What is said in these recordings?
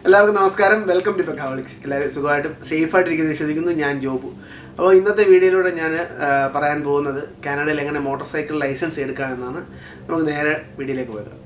എല്ലാവർക്കും നമസ്കാരം welcome to പെക്കാവളിക്സ് എല്ലാവരും സുഖമായിട്ടും സേഫായിട്ടിരിക്കുന്നു വിശ്വസിക്കുന്നു ഞാൻ ജോബു അപ്പോൾ ഇന്നത്തെ വീഡിയോയിലൂടെ ഞാൻ ആ, പറയാൻ പോകുന്നത് കാനഡയിൽ എങ്ങനെ മോട്ടോർ സൈക്കിൾ ലൈസൻസ് എടുക്കാം എന്നാണ് നമുക്ക് നേരെ വീഡിയോയിലേക്ക് പോകാം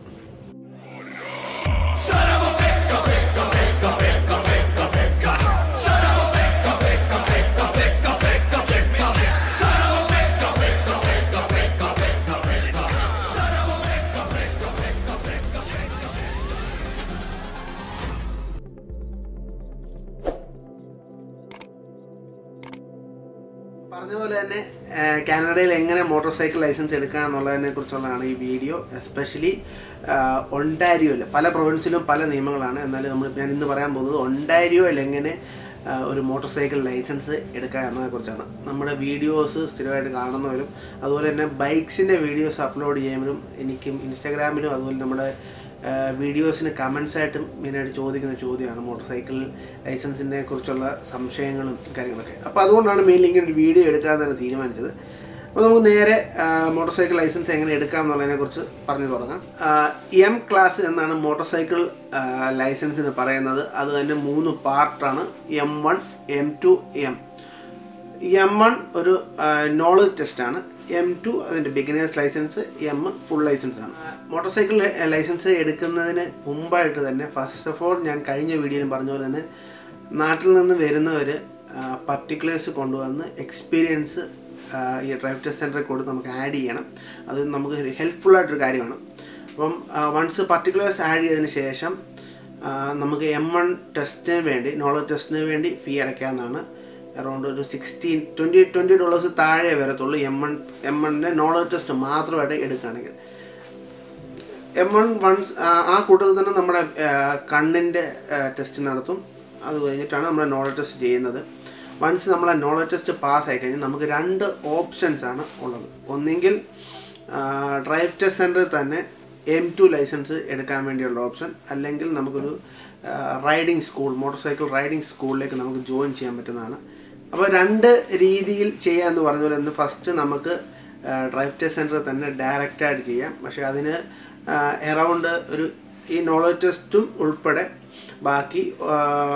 പറഞ്ഞ പോലെ തന്നെ ആ, കാനഡയിൽ എങ്ങനെ മോട്ടോർ സൈക്കിൾ ലൈസൻസ് എടുക്കാം എന്നുള്ളതിനെ കുറിച്ചുള്ളതാണ് ഈ വീഡിയോ എസ്പെഷ്യലി ഒണ്ടാരിയോയിൽ പല പ്രൊവിൻസിലും പല നിയമങ്ങളാണ് എന്നാലും നമ്മൾ ഞാൻ ഇന്ന് പറയാൻ പോകുന്നത് ഒണ്ടാരിയോയിൽ എങ്ങനെ ആ, ഒരു മോട്ടോർ സൈക്കിൾ ലൈസൻസ് എടുക്കുക എന്നതിനെക്കുറിച്ചാണ് നമ്മുടെ വീഡിയോസ് സ്ഥിരമായിട്ട് കാണുന്നവരും അതുപോലെ തന്നെ ബൈക്സിൻ്റെ വീഡിയോസ് അപ്ലോഡ് ചെയ്യുമ്പോഴും എനിക്കും ഇൻസ്റ്റാഗ്രാമിലും അതുപോലെ നമ്മുടെ വീഡിയോസിന് കമൻസ് ആയിട്ടും മെയിനായിട്ട് ചോദിക്കുന്ന ചോദ്യമാണ് മോട്ടോർ സൈക്കിൾ ലൈസൻസിനെ കുറിച്ചുള്ള സംശയങ്ങളും കാര്യങ്ങളൊക്കെ അപ്പോൾ അതുകൊണ്ടാണ് മെയിൻലി ഇങ്ങനെ ഒരു വീഡിയോ എടുക്കാമെന്നാണ് തീരുമാനിച്ചത് അപ്പോൾ നമുക്ക് നേരെ മോട്ടോർ സൈക്കിൾ ലൈസൻസ് എങ്ങനെ എടുക്കാം എന്നുള്ളതിനെ കുറിച്ച് പറഞ്ഞു തുടങ്ങാം എം ക്ലാസ് എന്നാണ് മോട്ടോർ സൈക്കിൾ ലൈസൻസിന് പറയുന്നത് അത് തന്നെ മൂന്ന് പാർട്ടാണ് M one M two M M one ഒരു നോളജ് ടെസ്റ്റാണ് എം ടു അതിൻ്റെ beginners licence M full licence ആണ് മോട്ടോർ സൈക്കിൾ ലൈസൻസ് എടുക്കുന്നതിന് മുമ്പായിട്ട് തന്നെ ഫസ്റ്റ് ഓഫ് ഓൾ ഞാൻ കഴിഞ്ഞ വീഡിയോയിലും പറഞ്ഞ പോലെ തന്നെ നാട്ടിൽ നിന്ന് വരുന്നവർ പർട്ടിക്കുലേഴ്സ് കൊണ്ടുവന്ന് എക്സ്പീരിയൻസ് ഈ ഡ്രൈവ് ടെസ്റ്റ് സെൻറ്ററിൽ കൊടുത്ത് നമുക്ക് ആഡ് ചെയ്യണം അത് നമുക്ക് ഹെൽപ്ഫുൾ ആയിട്ടൊരു കാര്യമാണ് അപ്പം വൺസ് പർട്ടിക്കുലേഴ്സ് ആഡ് ചെയ്തതിന് ശേഷം ആ, നമുക്ക് എം വൺ ടെസ്റ്റിന് വേണ്ടി നോളജ് ടെസ്റ്റിന് വേണ്ടി ഫീ അടയ്ക്കാവുന്നതാണ് അറൗണ്ട് ഒരു സിക്സ്റ്റീൻ ട്വൻറ്റി ട്വൻറ്റി ഡോളേഴ്സ് താഴെ വരത്തുള്ളൂ എം വൺ എം വണ്ണിൻ്റെ നോളജ് ടെസ്റ്റ് മാത്രമായിട്ട് എടുക്കുകയാണെങ്കിൽ എം വൺ വൺസ് ആ കൂട്ടത്തിൽ തന്നെ നമ്മുടെ കണ്ണിൻ്റെ ടെസ്റ്റ് നടത്തും അത് കഴിഞ്ഞിട്ടാണ് നമ്മൾ നോളജ് ടെസ്റ്റ് ചെയ്യുന്നത് വൺസ് നമ്മൾ നോളജ് ടെസ്റ്റ് പാസ് ആയി കഴിഞ്ഞാൽ നമുക്ക് രണ്ട് ഓപ്ഷൻസ് ആണ് ഉള്ളത് ഒന്നെങ്കിൽ ഡ്രൈവ് ടെസ്റ്റ് സെൻറ്ററിൽ തന്നെ എം ടു ലൈസൻസ് എടുക്കാൻ വേണ്ടിയുള്ള ഓപ്ഷൻ അല്ലെങ്കിൽ നമുക്കൊരു riding school motorcycle riding സ്കൂളിലേക്ക് നമുക്ക് ജോയിൻ ചെയ്യാൻ പറ്റുന്നതാണ് അപ്പോൾ രണ്ട് രീതിയിൽ ചെയ്യാമെന്ന് പറഞ്ഞ പോലെ തന്നെ ഫസ്റ്റ് നമുക്ക് ഡ്രൈവ് ടെസ്റ്റ് സെൻറ്ററിൽ തന്നെ ഡയറക്റ്റായിട്ട് ചെയ്യാം പക്ഷേ അതിന് എറൗണ്ട് ഒരു ഈ നോളജ് ടെസ്റ്റും ഉൾപ്പെടെ ബാക്കി ആ,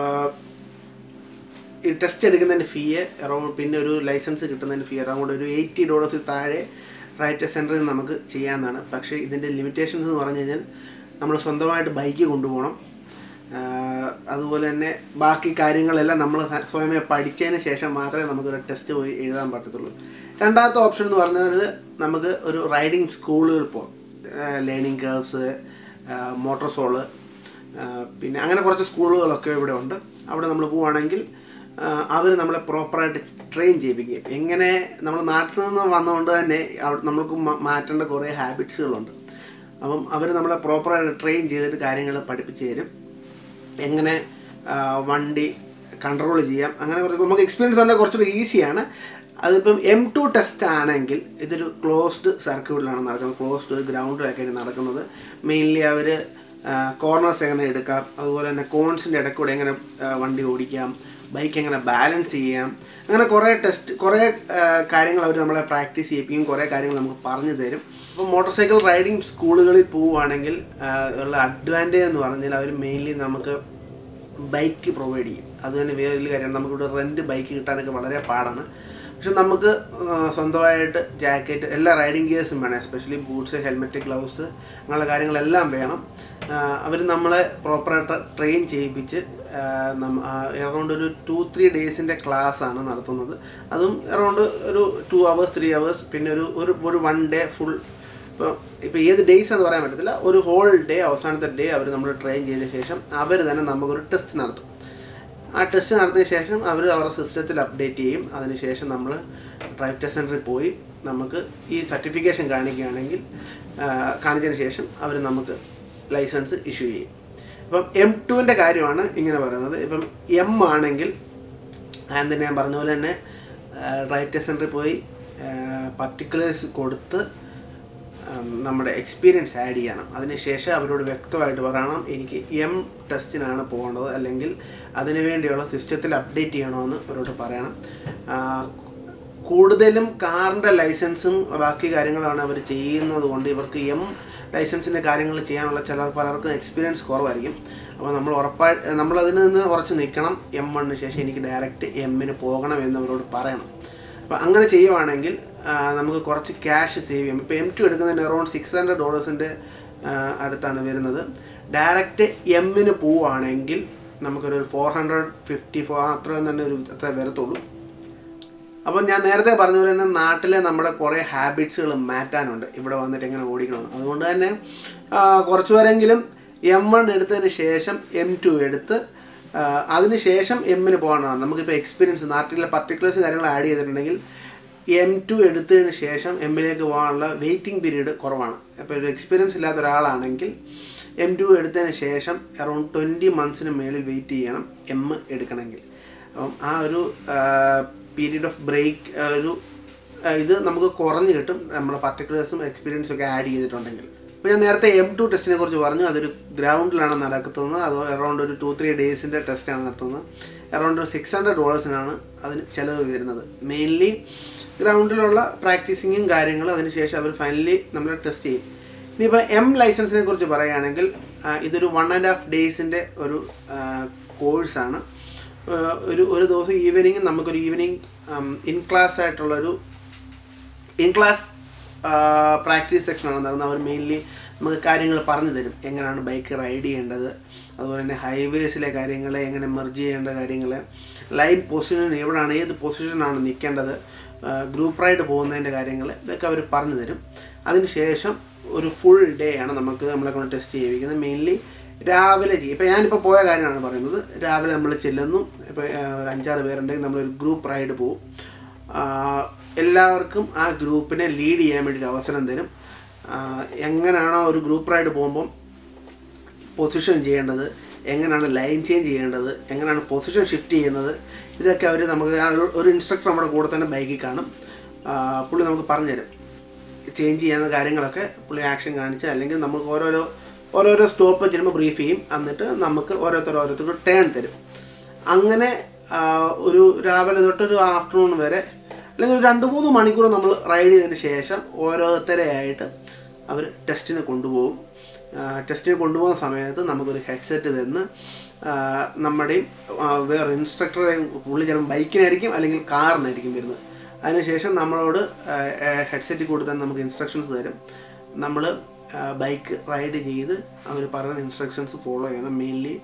ഈ ടെസ്റ്റ് എടുക്കുന്നതിന് ഫീ അറൗണ്ട് പിന്നെ ഒരു ലൈസൻസ് കിട്ടുന്നതിന് ഫീ അറൗണ്ട് ഒരു എയ്റ്റി ഡോളേഴ്സ് താഴെ റൈറ്റ് സെൻറ്ററിൽ നിന്ന് നമുക്ക് ചെയ്യാവുന്നതാണ് പക്ഷേ ഇതിൻ്റെ ലിമിറ്റേഷൻസ് എന്ന് പറഞ്ഞു കഴിഞ്ഞാൽ നമ്മൾ സ്വന്തമായിട്ട് ബൈക്ക് കൊണ്ടുപോകണം ആഹ് അതുപോലെ തന്നെ ബാക്കി കാര്യങ്ങളെല്ലാം നമ്മൾ സ- സ്വയമേ പഠിച്ചതിന് ശേഷം മാത്രമേ നമുക്കൊരു ടെസ്റ്റ് പോയി എഴുതാൻ പറ്റത്തുള്ളൂ രണ്ടാമത്തെ ഓപ്ഷൻ എന്ന് പറഞ്ഞാൽ നമുക്ക് ഒരു റൈഡിങ് സ്കൂളുകൾ പോകാം ലേണിംഗ് കേർവ്സ് മോട്ടോർ സോള് പിന്നെ അങ്ങനെ കുറച്ച് സ്കൂളുകളൊക്കെ ഇവിടെ ഉണ്ട് അവിടെ നമ്മൾ പോവുകയാണെങ്കിൽ അവർ നമ്മളെ പ്രോപ്പറായിട്ട് ട്രെയിൻ ചെയ്യിപ്പിക്കും എങ്ങനെ നമ്മൾ നാട്ടിൽ നിന്ന് വന്നതുകൊണ്ട് തന്നെ അവിടെ നമ്മൾക്ക് മ- മാറ്റേണ്ട കുറേ ഹാബിറ്റ്സുകളുണ്ട് അപ്പം അവർ നമ്മളെ പ്രോപ്പറായിട്ട് ട്രെയിൻ ചെയ്തിട്ട് കാര്യങ്ങൾ പഠിപ്പിച്ച് തരും എങ്ങനെ ആ, വണ്ടി കൺട്രോൾ ചെയ്യാം അങ്ങനെ കുറച്ച് നമുക്ക് എക്സ്പീരിയൻസ് ഉണ്ടെങ്കിൽ കുറച്ചുകൂടി ഈസിയാണ് അതിപ്പം എം ടു ടെസ്റ്റ് ആണെങ്കിൽ ഇതൊരു ക്ലോസ്ഡ് സർക്യൂട്ടിലാണ് നടക്കുന്നത് ക്ലോസ്ഡ് ഗ്രൗണ്ടിലൊക്കെ ഇത് നടക്കുന്നത് മെയിൻലി അവർ കോർണേഴ്സ് എങ്ങനെ എടുക്കാം അതുപോലെ തന്നെ കോൺസിൻ്റെ ഇടയ്ക്കൂടെ എങ്ങനെ ആ, വണ്ടി ഓടിക്കാം ബൈക്ക് എങ്ങനെ ബാലൻസ് ചെയ്യാം അങ്ങനെ കുറേ ടെസ്റ്റ് കുറേ ആ, കാര്യങ്ങൾ അവർ നമ്മളെ പ്രാക്ടീസ് ചെയ്യിപ്പിക്കും കുറേ കാര്യങ്ങൾ നമുക്ക് പറഞ്ഞു തരും അപ്പോൾ മോട്ടോർ സൈക്കിൾ റൈഡിങ് സ്കൂളുകളിൽ പോവുകയാണെങ്കിൽ ആ, ഉള്ള അഡ്വാൻറ്റേജ് എന്ന് പറഞ്ഞാൽ അവർ മെയിൻലി നമുക്ക് ബൈക്ക് പ്രൊവൈഡ് ചെയ്യും അത് തന്നെ വേറെ വലിയ കാര്യമാണ് നമുക്കിവിടെ റെൻറ്റ് ബൈക്ക് കിട്ടാനൊക്കെ വളരെ പാടാണ് പക്ഷെ നമുക്ക് ആ, സ്വന്തമായിട്ട് ജാക്കറ്റ് എല്ലാ റൈഡിങ് ഗിയേഴ്സും വേണം എസ്പെഷ്യലി ബൂട്ട്സ് ഹെൽമെറ്റ് ഗ്ലൗസ് അങ്ങനെയുള്ള കാര്യങ്ങളെല്ലാം വേണം അവർ നമ്മളെ പ്രോപ്പറായിട്ട് ട്രെയിൻ ചെയ്യിപ്പിച്ച് അറൗണ്ട് ഒരു ടു ത്രീ ഡേയ്സിൻ്റെ ആണ് നടത്തുന്നത് അതും അറൗണ്ട് ഒരു ടു അവേഴ്സ് ത്രീ അവേഴ്സ് പിന്നെ ഒരു ഒരു ഒരു വൺ ഡേ ഫുൾ ഇപ്പോൾ ഇപ്പോൾ ഏത് ഡേയ്സ് എന്ന് പറയാൻ പറ്റത്തില്ല ഒരു ഹോൾ ഡേ അവസാനത്തെ ഡേ അവർ നമ്മൾ ട്രെയിൻ ചെയ്ത ശേഷം അവർ തന്നെ നമുക്കൊരു ടെസ്റ്റ് നടത്തും ആ ടെസ്റ്റ് നടത്തിയ ശേഷം അവർ അവരുടെ സിസ്റ്റത്തിൽ അപ്ഡേറ്റ് ചെയ്യും അതിനുശേഷം നമ്മൾ ഡ്രൈവ് ടെസ്റ്റ് സെൻറ്ററിൽ പോയി നമുക്ക് ഈ സർട്ടിഫിക്കേഷൻ കാണിക്കുകയാണെങ്കിൽ ആ, കാണിച്ചതിന് ശേഷം അവർ നമുക്ക് ലൈസൻസ് ഇഷ്യൂ ചെയ്യും ഇപ്പം എം ടുവിൻ്റെ കാര്യമാണ് ഇങ്ങനെ പറയുന്നത് ഇപ്പം എം ആണെങ്കിൽ ആദ്യം ഞാൻ പറഞ്ഞ പോലെ തന്നെ ഡ്രൈവ് ടെസ്റ്റ് സെൻറ്ററിൽ പോയി പർട്ടിക്കുലേഴ്സ് കൊടുത്ത് ഉം, നമ്മുടെ എക്സ്പീരിയൻസ് ആഡ് ചെയ്യണം അതിനുശേഷം അവരോട് വ്യക്തമായിട്ട് പറയണം എനിക്ക് എം ടെസ്റ്റിനാണ് പോകേണ്ടത് അല്ലെങ്കിൽ അതിനു വേണ്ടിയുള്ള സിസ്റ്റത്തിൽ അപ്ഡേറ്റ് ചെയ്യണമെന്ന് അവരോട് പറയണം ആ, കൂടുതലും കാറിൻ്റെ ലൈസൻസും ബാക്കി കാര്യങ്ങളാണ് അവർ ചെയ്യുന്നത് കൊണ്ട് ഇവർക്ക് എം ലൈസൻസിൻ്റെ കാര്യങ്ങൾ ചെയ്യാനുള്ള ചില പലർക്കും എക്സ്പീരിയൻസ് കുറവായിരിക്കും അപ്പോൾ നമ്മൾ ഉറപ്പായി നമ്മളതിൽ നിന്ന് കുറച്ച് നിൽക്കണം എം വണ്ണിന് ശേഷം എനിക്ക് ഡയറക്റ്റ് എമ്മിന് പോകണം എന്ന് അവരോട് പറയണം അപ്പോൾ അങ്ങനെ ചെയ്യുവാണെങ്കിൽ ആ, നമുക്ക് കുറച്ച് ക്യാഷ് സേവ് ചെയ്യും ഇപ്പോൾ എം ടു എടുക്കുന്നതിന് അറൗണ്ട് സിക്സ് ഹൺഡ്രഡ് ഡോളേഴ്സിൻ്റെ അടുത്താണ് വരുന്നത് ഡയറക്റ്റ് എമ്മിന് പോവുകയാണെങ്കിൽ നമുക്കൊരു ഫോർ ഹൺഡ്രഡ് ഫിഫ്റ്റി ഫോർ അത്രയും തന്നെ ഒരു അത്ര വരത്തുള്ളൂ അപ്പം ഞാൻ നേരത്തെ പറഞ്ഞ പോലെ തന്നെ നാട്ടിലെ നമ്മുടെ കുറേ ഹാബിറ്റ്സുകൾ മാറ്റാനുണ്ട് ഇവിടെ വന്നിട്ട് എങ്ങനെ ഓടിക്കണം അതുകൊണ്ട് തന്നെ ആ, കുറച്ച് പേരെങ്കിലും എം വൺ എടുത്തതിന് ശേഷം എം ടു എടുത്ത് ആ, അതിന് ശേഷം എമ്മിന് പോകണം നമുക്കിപ്പോൾ എക്സ്പീരിയൻസ് നാട്ടിലെ പർട്ടിക്കുലേഴ്സ് കാര്യങ്ങൾ ആഡ് ചെയ്തിട്ടുണ്ടെങ്കിൽ എം ടു എടുത്തതിന് ശേഷം എമ്മിലേക്ക് പോകാനുള്ള വെയിറ്റിംഗ് പീരീഡ് കുറവാണ് അപ്പോൾ ഒരു എക്സ്പീരിയൻസ് ഇല്ലാത്ത ഒരാളാണെങ്കിൽ എം ടു എടുത്തതിന് ശേഷം അറൗണ്ട് ട്വൻറ്റി മന്ത്സിന് മേളിൽ വെയിറ്റ് ചെയ്യണം എം എടുക്കണമെങ്കിൽ അപ്പം ആ ഒരു പീരീഡ് ഓഫ് ബ്രേക്ക് ഒരു ആ, ഇത് നമുക്ക് കുറഞ്ഞ് കിട്ടും നമ്മുടെ പർട്ടിക്കുലേഴ്സും എക്സ്പീരിയൻസും ഒക്കെ ആഡ് ചെയ്തിട്ടുണ്ടെങ്കിൽ ഇപ്പോൾ ഞാൻ നേരത്തെ എം ടു ടെസ്റ്റിനെ കുറിച്ച് പറഞ്ഞു അതൊരു ഗ്രൗണ്ടിലാണ് നടക്കുന്നത് അത് അറൗണ്ട് ഒരു ടു ത്രീ ഡേയ്സിൻ്റെ ടെസ്റ്റാണ് നടത്തുന്നത് അറൗണ്ട് ഒരു സിക്സ് ഹൺഡ്രഡ് ഡോളേഴ്സിനാണ് അതിന് ചിലവ് വരുന്നത് മെയിൻലി ഗ്രൗണ്ടിലുള്ള പ്രാക്ടീസിങ്ങും കാര്യങ്ങളും അതിനുശേഷം അവർ ഫൈനലി നമ്മളെ ടെസ്റ്റ് ചെയ്യും ഇനിയിപ്പോൾ എം ലൈസൻസിനെ കുറിച്ച് പറയുകയാണെങ്കിൽ ആ, ഇതൊരു വൺ ആൻഡ് ഹാഫ് ഡേയ്സിൻ്റെ ഒരു കോഴ്സാണ് ഒരു ഒരു ദിവസം ഈവനിങ് നമുക്കൊരു ഈവനിങ് ഇൻ ക്ലാസ് ആയിട്ടുള്ളൊരു ഇൻ ക്ലാസ് പ്രാക്ടീസ് സെക്ഷനാണ് നടന്നത് അവർ മെയിൻലി നമുക്ക് കാര്യങ്ങൾ പറഞ്ഞു തരും എങ്ങനെയാണ് ബൈക്ക് റൈഡ് ചെയ്യേണ്ടത് അതുപോലെ തന്നെ ഹൈവേസിലെ കാര്യങ്ങൾ എങ്ങനെ മെർജ് ചെയ്യേണ്ട കാര്യങ്ങൾ ലൈൻ പൊസിഷൻ എവിടെയാണ് ഏത് പൊസിഷനാണ് നിൽക്കേണ്ടത് ഗ്രൂപ്പ് റൈഡ് പോകുന്നതിൻ്റെ കാര്യങ്ങൾ ഇതൊക്കെ അവർ പറഞ്ഞു തരും അതിനുശേഷം ഒരു ഫുൾ ഡേ ആണ് നമുക്ക് നമ്മളെ കൊണ്ട് ടെസ്റ്റ് ചെയ്യിപ്പിക്കുന്നത് മെയിൻലി രാവിലെ ചെയ്യും ഇപ്പോൾ ഞാനിപ്പോൾ പോയ കാര്യമാണ് പറയുന്നത് രാവിലെ നമ്മൾ ചെല്ലുന്നു ഇപ്പോൾ ഒരു അഞ്ചാറ് പേരുണ്ടെങ്കിൽ നമ്മളൊരു ഗ്രൂപ്പ് റൈഡ് പോകും ആഹ് എല്ലാവർക്കും ആ ഗ്രൂപ്പിനെ ലീഡ് ചെയ്യാൻ വേണ്ടി ഒരു അവസരം തരും ആഹ് എങ്ങനെയാണോ ഒരു ഗ്രൂപ്പ് റൈഡ് പോകുമ്പം പൊസിഷൻ ചെയ്യേണ്ടത് എങ്ങനെയാണ് ലൈൻ ചേഞ്ച് ചെയ്യേണ്ടത് എങ്ങനെയാണ് പൊസിഷൻ ഷിഫ്റ്റ് ചെയ്യുന്നത് ഇതൊക്കെ അവർ നമുക്ക് ആ ഒരു ഒരു ഇൻസ്ട്രക്ടർ നമ്മുടെ കൂടെ തന്നെ ബൈക്കിൽ കാണും ആഹ് പുള്ളി നമുക്ക് പറഞ്ഞുതരും ചേഞ്ച് ചെയ്യുന്ന കാര്യങ്ങളൊക്കെ പുള്ളി ആക്ഷൻ കാണിച്ച് അല്ലെങ്കിൽ നമുക്ക് ഓരോരോ ഓരോരോ സ്റ്റോപ്പ് ചെല്ലുമ്പോൾ ബ്രീഫ് ചെയ്യും എന്നിട്ട് നമുക്ക് ഓരോരുത്തർ ഓരോരുത്തർ ടേൺ തരും അങ്ങനെ ആ, ഒരു രാവിലെ തൊട്ട് ഒരു ആഫ്റ്റർനൂൺ വരെ അല്ലെങ്കിൽ ഒരു രണ്ട് മൂന്ന് മണിക്കൂർ നമ്മൾ റൈഡ് ചെയ്തതിന് ശേഷം ഓരോരുത്തരെയായിട്ട് അവർ ടെസ്റ്റിന് കൊണ്ടുപോകും ടെസ്റ്റിന് കൊണ്ടുപോകുന്ന സമയത്ത് നമുക്കൊരു ഹെഡ്സെറ്റ് തന്ന് ആ, നമ്മുടെയും ആ, വേറെ ഇൻസ്ട്രക്ടറുടെയും പുള്ളി ചിലപ്പോൾ ബൈക്കിനായിരിക്കും അല്ലെങ്കിൽ കാറിനായിരിക്കും വരുന്നത് അതിനുശേഷം നമ്മളോട് ഹെഡ്സെറ്റിൽ കൂടി തന്നെ നമുക്ക് ഇൻസ്ട്രക്ഷൻസ് തരും നമ്മൾ ബൈക്ക് റൈഡ് ചെയ്ത് അവർ പറയുന്ന ഇൻസ്ട്രക്ഷൻസ് ഫോളോ ചെയ്യണം mainly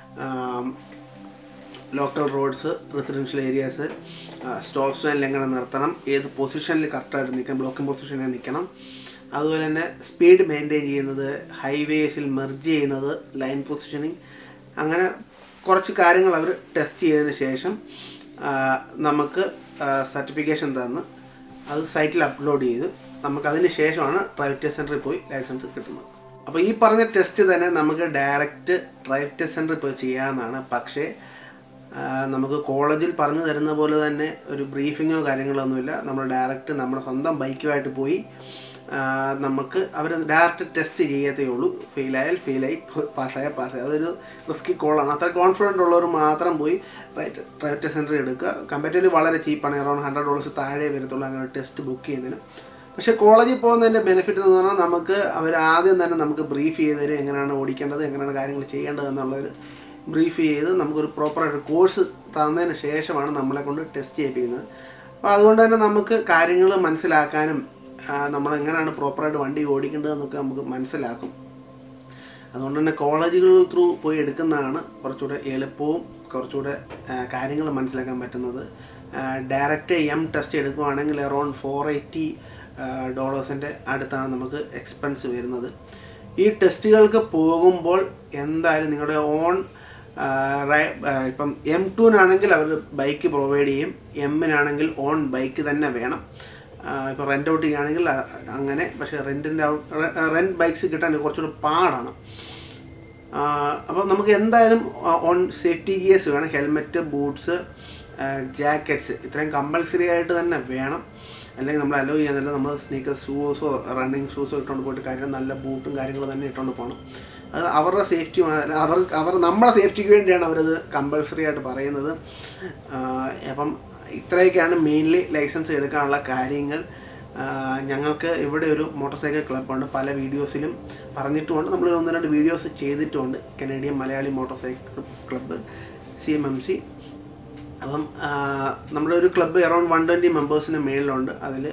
local roads residential areas stop സൈനിൽ എങ്ങനെ നിർത്തണം ഏത് പൊസിഷനിൽ കറക്റ്റായിട്ട് നിൽക്കണം ബ്ലോക്കിംഗ് പൊസിഷനിൽ നിൽക്കണം അതുപോലെ തന്നെ സ്പീഡ് മെയിൻറ്റെയിൻ ചെയ്യുന്നത് ഹൈവേസിൽ മെർജ് ചെയ്യുന്നത് ലൈൻ പൊസിഷനിങ് അങ്ങനെ കുറച്ച് കാര്യങ്ങൾ അവർ ടെസ്റ്റ് ചെയ്തതിന് ശേഷം ആ, നമുക്ക് സർട്ടിഫിക്കേഷൻ തന്ന് അത് സൈറ്റിൽ അപ്ലോഡ് ചെയ്ത് നമുക്ക് അതിന് ശേഷമാണ് ഡ്രൈവ് ടെസ്റ്റ് സെൻറ്ററിൽ പോയി ലൈസൻസ് കിട്ടുന്നത് അപ്പോൾ ഈ പറഞ്ഞ ടെസ്റ്റ് തന്നെ നമുക്ക് ഡയറക്റ്റ് ഡ്രൈവ് ടെസ്റ്റ് സെൻറ്ററിൽ പോയി ചെയ്യാവുന്നതാണ് പക്ഷേ ആ, നമുക്ക് കോളേജിൽ പറഞ്ഞു തരുന്ന പോലെ തന്നെ ഒരു ബ്രീഫിങ്ങോ കാര്യങ്ങളോ ഒന്നുമില്ല നമ്മൾ ഡയറക്റ്റ് നമ്മുടെ സ്വന്തം ബൈക്കുമായിട്ട് പോയി ആ, നമുക്ക് അവർ ഡയറക്റ്റ് ടെസ്റ്റ് ചെയ്യത്തേ ഉള്ളൂ ഫെയിലായാൽ ഫെയിലായി പാസ്സായാൽ പാസ്സായി അതൊരു റിസ്കി കോളാണ് അത്ര കോൺഫിഡൻ്റ് ഉള്ളവർ മാത്രം പോയി റൈറ്റ് ഡ്രൈവ് ടെസ്റ്റ് സെൻറ്റർ എടുക്കുക കമ്പാരിറ്റീവ്ലി വളരെ ചീപ്പാണ് അറൗണ്ട് ഹൺഡ്രഡ് ഡോളേഴ്സ് താഴെ വരത്തുള്ളൂ അങ്ങനെ ടെസ്റ്റ് ബുക്ക് ചെയ്യുന്നതിന് പക്ഷേ കോളേജിൽ പോകുന്നതിൻ്റെ ബെനിഫിറ്റ് എന്ന് പറഞ്ഞാൽ നമുക്ക് അവർ ആദ്യം തന്നെ നമുക്ക് ബ്രീഫ് ചെയ്ത് തരും എങ്ങനെയാണ് ഓടിക്കേണ്ടത് എങ്ങനെയാണ് കാര്യങ്ങൾ ചെയ്യേണ്ടത് എന്നുള്ളൊരു ബ്രീഫ് ചെയ്ത് നമുക്കൊരു പ്രോപ്പറായിട്ട് കോഴ്സ് തന്നതിന് ശേഷമാണ് നമ്മളെ കൊണ്ട് ടെസ്റ്റ് ചെയ്യിപ്പിക്കുന്നത് അപ്പോൾ അതുകൊണ്ട് തന്നെ നമുക്ക് കാര്യങ്ങൾ മനസ്സിലാക്കാനും ആ, നമ്മൾ എങ്ങനെയാണ് പ്രോപ്പറായിട്ട് വണ്ടി ഓടിക്കേണ്ടതെന്നൊക്കെ നമുക്ക് മനസ്സിലാക്കും അതുകൊണ്ട് തന്നെ കോളേജുകൾ ത്രൂ പോയി എടുക്കുന്നതാണ് കുറച്ചുകൂടെ എളുപ്പവും കുറച്ചുകൂടെ കാര്യങ്ങൾ മനസ്സിലാക്കാൻ പറ്റുന്നത് ഡയറക്റ്റ് എം ടെസ്റ്റ് എടുക്കുവാണെങ്കിൽ അറൗണ്ട് ഫോർ എയ്റ്റി ഡോളേഴ്സിൻ്റെ അടുത്താണ് നമുക്ക് എക്സ്പെൻസ് വരുന്നത് ഈ ടെസ്റ്റുകൾക്ക് പോകുമ്പോൾ എന്തായാലും നിങ്ങളുടെ ഓൺ ഇപ്പം എം ടുവിനാണെങ്കിൽ അവർ ബൈക്ക് പ്രൊവൈഡ് ചെയ്യും എമ്മിനാണെങ്കിൽ ഓൺ ബൈക്ക് തന്നെ വേണം ഇപ്പോൾ റെൻ്റ് ഔട്ട് ചെയ്യുകയാണെങ്കിൽ അ- അങ്ങനെ പക്ഷേ റെൻറ്റിൻ്റെ റെൻറ്റ് ബൈക്സ് കിട്ടാൻ കുറച്ചുകൂടി പാടാണ് അപ്പോൾ നമുക്ക് എന്തായാലും ഓൺ സേഫ്റ്റി ഗിയേഴ്സ് വേണം ഹെൽമെറ്റ് ബൂട്ട്സ് ജാക്കറ്റ്സ് ഇത്രയും കമ്പൽസറി ആയിട്ട് തന്നെ വേണം അല്ലെങ്കിൽ നമ്മൾ അലോ ചെയ്യാന്നില്ല നമ്മൾ സ്നീക്കർ ഷൂസോ റണ്ണിങ് ഷൂസോ ഇട്ടുകൊണ്ട് പോയിട്ട് കാര്യം നല്ല ബൂട്ടും കാര്യങ്ങളും തന്നെ ഇട്ടുകൊണ്ട് പോകണം അത് അവരുടെ സേഫ്റ്റി അവർ അവർ നമ്മുടെ സേഫ്റ്റിക്ക് വേണ്ടിയാണ് അവരത് കമ്പൽസറി ആയിട്ട് പറയുന്നത് ആ, അപ്പം ഇത്രയൊക്കെയാണ് മെയിൻലി ലൈസൻസ് എടുക്കാനുള്ള കാര്യങ്ങൾ ആ, ഞങ്ങൾക്ക് ഇവിടെ ഒരു മോട്ടോർ സൈക്കിൾ ക്ലബ്ബുണ്ട് പല വീഡിയോസിലും പറഞ്ഞിട്ടുമുണ്ട് നമ്മൾ ഒന്ന് രണ്ട് വീഡിയോസ് ചെയ്തിട്ടുമുണ്ട് Canadian Malayali motorcycle club C M M C അപ്പം ആ, നമ്മുടെ ഒരു ക്ലബ്ബ് അറൗണ്ട് വൺ ട്വൻറ്റി മെമ്പേഴ്സിന് മേളിലുണ്ട് അതിൽ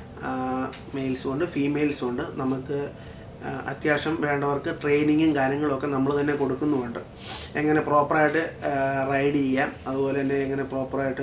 മെയിൽസും ഉണ്ട് ഫീമെയിൽസും ഉണ്ട് നമുക്ക് ആ, അത്യാവശ്യം വേണ്ടവർക്ക് ട്രെയിനിങ്ങും കാര്യങ്ങളൊക്കെ നമ്മൾ തന്നെ കൊടുക്കുന്നുമുണ്ട് എങ്ങനെ പ്രോപ്പറായിട്ട് റൈഡ് ചെയ്യാം അതുപോലെ തന്നെ എങ്ങനെ പ്രോപ്പറായിട്ട്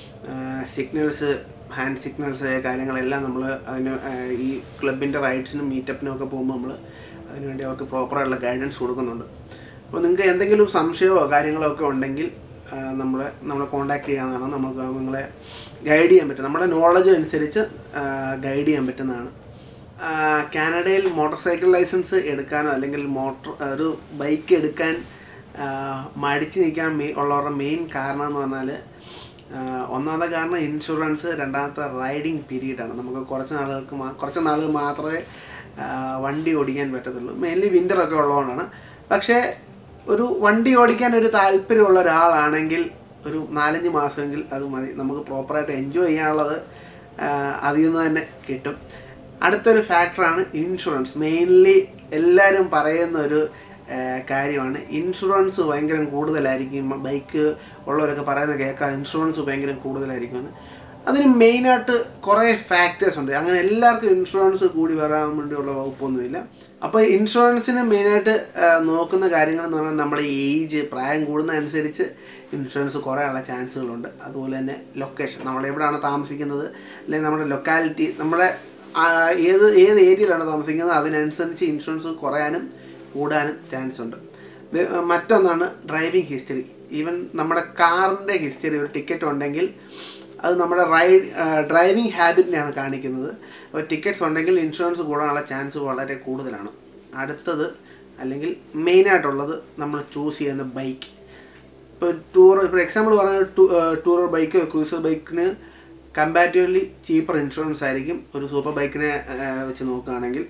സിഗ്നൽസ് ഹാൻഡ് സിഗ്നൽസ് കാര്യങ്ങളെല്ലാം നമ്മൾ അതിന് ആ, ഈ ക്ലബിൻ്റെ റൈഡ്സിനും മീറ്റപ്പിനും ഒക്കെ പോകുമ്പോൾ നമ്മൾ അതിനുവേണ്ടി അവർക്ക് പ്രോപ്പറായിട്ടുള്ള ഗൈഡൻസ് കൊടുക്കുന്നുണ്ട് അപ്പോൾ നിങ്ങൾക്ക് എന്തെങ്കിലും സംശയമോ കാര്യങ്ങളോ ഒക്കെ ഉണ്ടെങ്കിൽ ആ, നമ്മളെ നമ്മളെ കോൺടാക്ട് ചെയ്യാവുന്നതാണ് നമുക്ക് നിങ്ങളെ ഗൈഡ് ചെയ്യാൻ പറ്റും നമ്മുടെ നോളജ് അനുസരിച്ച് ഗൈഡ് ചെയ്യാൻ പറ്റുന്നതാണ് ആ, കാനഡയിൽ മോട്ടോർ സൈക്കിൾ ലൈസൻസ് എടുക്കാനോ അല്ലെങ്കിൽ മോട്ടോർ ഒരു ബൈക്ക് എടുക്കാൻ ആ, മടിച്ച് നിൽക്കാൻ മെയ് ഉള്ളവരുടെ മെയിൻ കാരണം എന്ന് പറഞ്ഞാൽ ആഹ് ഒന്നാമത്തെ കാരണം ഇൻഷുറൻസ് രണ്ടാമത്തെ റൈഡിങ് പീരീഡാണ് നമുക്ക് കുറച്ച് നാളുകൾക്ക് മാ കുറച്ച് നാളുകൾ മാത്രമേ ആഹ് വണ്ടി ഓടിക്കാൻ പറ്റത്തുള്ളൂ മെയിൻലി വിൻ്ററൊക്കെ ഉള്ളതുകൊണ്ടാണ് പക്ഷേ ഒരു വണ്ടി ഓടിക്കാൻ ഒരു താല്പര്യമുള്ള ഒരാളാണെങ്കിൽ ഒരു നാലഞ്ച് മാസമെങ്കിൽ അത് മതി നമുക്ക് പ്രോപ്പറായിട്ട് എൻജോയ് ചെയ്യാനുള്ളത് ആഹ് അതിൽ നിന്ന് തന്നെ കിട്ടും അടുത്തൊരു ഫാക്ടറാണ് ഇൻഷുറൻസ് മെയിൻലി എല്ലാവരും പറയുന്ന ഒരു ഏഹ് കാര്യമാണ് ഇൻഷുറൻസ് ഭയങ്കര കൂടുതലായിരിക്കും ബൈക്ക് ഉള്ളവരൊക്കെ പറയുന്നത് കേൾക്കാം ഇൻഷുറൻസ് ഭയങ്കര കൂടുതലായിരിക്കുമെന്ന് അതിന് മെയിനായിട്ട് കുറേ ഫാക്ടേഴ്സ് ഉണ്ട് അങ്ങനെ എല്ലാവർക്കും ഇൻഷുറൻസ് കൂടി വരാൻ വേണ്ടിയുള്ള വകുപ്പൊന്നുമില്ല അപ്പോൾ ഇൻഷുറൻസിന് മെയിനായിട്ട് നോക്കുന്ന കാര്യങ്ങൾ എന്ന് പറഞ്ഞാൽ നമ്മുടെ ഏജ് പ്രായം കൂടുന്നതനുസരിച്ച് ഇൻഷുറൻസ് കുറയാനുള്ള ചാൻസുകളുണ്ട് അതുപോലെ തന്നെ ലൊക്കേഷൻ നമ്മൾ എവിടെയാണ് താമസിക്കുന്നത് അല്ലെങ്കിൽ നമ്മുടെ ലൊക്കാലിറ്റി നമ്മുടെ ആ, ഏത് ഏത് ഏരിയയിലാണ് താമസിക്കുന്നത് അതിനനുസരിച്ച് ഇൻഷുറൻസ് കുറയാനും കൂടാനും ചാൻസ് ഉണ്ട് ഇത് മറ്റൊന്നാണ് ഡ്രൈവിംഗ് ഹിസ്റ്ററി ഈവൻ നമ്മുടെ കാറിൻ്റെ ഹിസ്റ്ററി ഒരു ടിക്കറ്റ് ഉണ്ടെങ്കിൽ അത് നമ്മുടെ റൈഡ് ഡ്രൈവിംഗ് ഹാബിറ്റിനെയാണ് കാണിക്കുന്നത് അപ്പോൾ ടിക്കറ്റ്സ് ഉണ്ടെങ്കിൽ ഇൻഷുറൻസ് കൂടാനുള്ള ചാൻസ് വളരെ കൂടുതലാണ് അടുത്തത് അല്ലെങ്കിൽ മെയിനായിട്ടുള്ളത് നമ്മൾ ചൂസ് ചെയ്യുന്ന ബൈക്ക് ഇപ്പോൾ ടൂർ ഇപ്പോൾ എക്സാമ്പിൾ പറഞ്ഞാൽ ടൂറർ ബൈക്ക് ക്രൂസർ ബൈക്കിന് കമ്പാരിറ്റീവ്ലി ചീപ്പർ ഇൻഷുറൻസ് ആയിരിക്കും ഒരു സൂപ്പർ ബൈക്കിനെ വെച്ച് നോക്കുകയാണെങ്കിൽ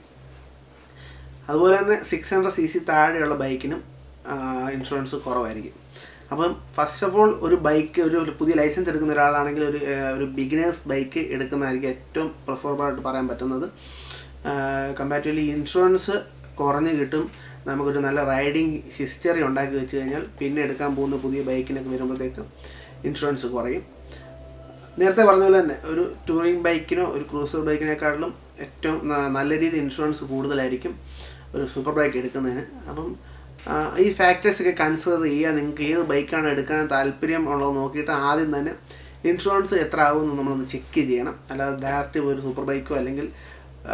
അതുപോലെ തന്നെ സിക്സ് ഹൺഡ്രഡ് സി സി താഴെയുള്ള ബൈക്കിനും ഇൻഷുറൻസ് കുറവായിരിക്കും അപ്പം ഫസ്റ്റ് ഓഫ് ഓൾ ഒരു ബൈക്ക് ഒരു ഒരു പുതിയ ലൈസൻസ് എടുക്കുന്ന ഒരാളാണെങ്കിൽ ഒരു ആ, ഒരു ബിഗിനേഴ്സ് ബൈക്ക് എടുക്കുന്നതായിരിക്കും ഏറ്റവും പ്രിഫറബിൾ ആയിട്ട് പറയാൻ പറ്റുന്നത് കമ്പാരിറ്റീവ്ലി ഇൻഷുറൻസ് കുറഞ്ഞ് കിട്ടും നമുക്കൊരു നല്ല റൈഡിങ് ഹിസ്റ്ററി ഉണ്ടാക്കി വെച്ച് കഴിഞ്ഞാൽ പിന്നെ എടുക്കാൻ പോകുന്ന പുതിയ ബൈക്കിനൊക്കെ വരുമ്പോഴത്തേക്കും ഇൻഷുറൻസ് കുറയും നേരത്തെ പറഞ്ഞ പോലെ തന്നെ ഒരു ടൂറിംഗ് ബൈക്കിനോ ഒരു ക്രൂസർ ബൈക്കിനെക്കാട്ടിലും ഏറ്റവും ന- നല്ല രീതിയിൽ ഇൻഷുറൻസ് കൂടുതലായിരിക്കും ഒരു സൂപ്പർ ബൈക്ക് എടുക്കുന്നതിന് അപ്പം ആ, ഈ ഫാക്ടേഴ്സ് ഒക്കെ കൺസിഡർ ചെയ്യുക നിങ്ങൾക്ക് ഏത് ബൈക്കാണ് എടുക്കാൻ താല്പര്യം ഉള്ളത് നോക്കിയിട്ട് ആദ്യം തന്നെ ഇൻഷുറൻസ് എത്ര ആകുമെന്ന് നമ്മളൊന്ന് ചെക്ക് ചെയ്യണം അല്ലാതെ ഡയറക്റ്റ് ഒരു സൂപ്പർ ബൈക്കോ അല്ലെങ്കിൽ ആ,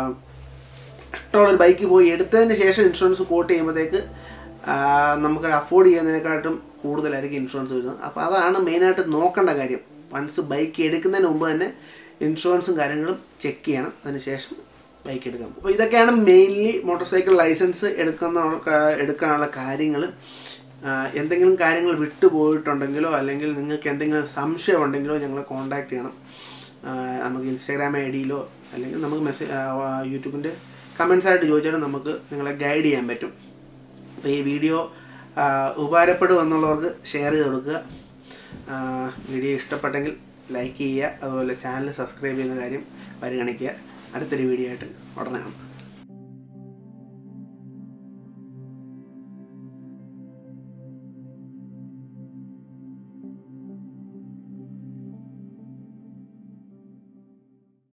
ഇഷ്ടമുള്ളൊരു ബൈക്ക് പോയി എടുത്തതിന് ശേഷം ഇൻഷുറൻസ് കോട്ട് ചെയ്യുമ്പോഴത്തേക്ക് ആ, നമുക്ക് അഫോർഡ് ചെയ്യുന്നതിനെക്കാട്ടും കൂടുതലായിരിക്കും ഇൻഷുറൻസ് വരുന്നത് അപ്പോൾ അതാണ് മെയിനായിട്ട് നോക്കേണ്ട കാര്യം വൺസ് ബൈക്ക് എടുക്കുന്നതിന് മുമ്പ് തന്നെ ഇൻഷുറൻസും കാര്യങ്ങളും ചെക്ക് ചെയ്യണം അതിനുശേഷം ബൈക്ക് എടുക്കാം അപ്പോൾ ഇതൊക്കെയാണ് മെയിൻലി മോട്ടോർ സൈക്കിൾ ലൈസൻസ് എടുക്കുന്ന എടുക്കാനുള്ള കാര്യങ്ങൾ എന്തെങ്കിലും കാര്യങ്ങൾ വിട്ടുപോയിട്ടുണ്ടെങ്കിലോ അല്ലെങ്കിൽ നിങ്ങൾക്ക് എന്തെങ്കിലും സംശയം ഉണ്ടെങ്കിലോ ഞങ്ങളെ കോൺടാക്ട് ചെയ്യണം ആ, നമുക്ക് ഇൻസ്റ്റാഗ്രാം ഐ ഡിയിലോ അല്ലെങ്കിൽ നമുക്ക് മെസ്സേജ് യൂട്യൂബിൻ്റെ കമൻസ് ആയിട്ട് ചോദിച്ചാലും നമുക്ക് നിങ്ങളെ ഗൈഡ് ചെയ്യാൻ പറ്റും അപ്പോൾ ഈ വീഡിയോ ആ, ഉപകാരപ്പെടും എന്നുള്ളവർക്ക് ഷെയർ ചെയ്ത് കൊടുക്കുക ആ, വീഡിയോ ഇഷ്ടപ്പെട്ടെങ്കിൽ ലൈക്ക് ചെയ്യുക അതുപോലെ ചാനൽ സബ്സ്ക്രൈബ് ചെയ്യുന്ന കാര്യം പരിഗണിക്കുക അടുത്തൊരു വീഡിയോ ആയിട്ട് ഉടനെ കാണാം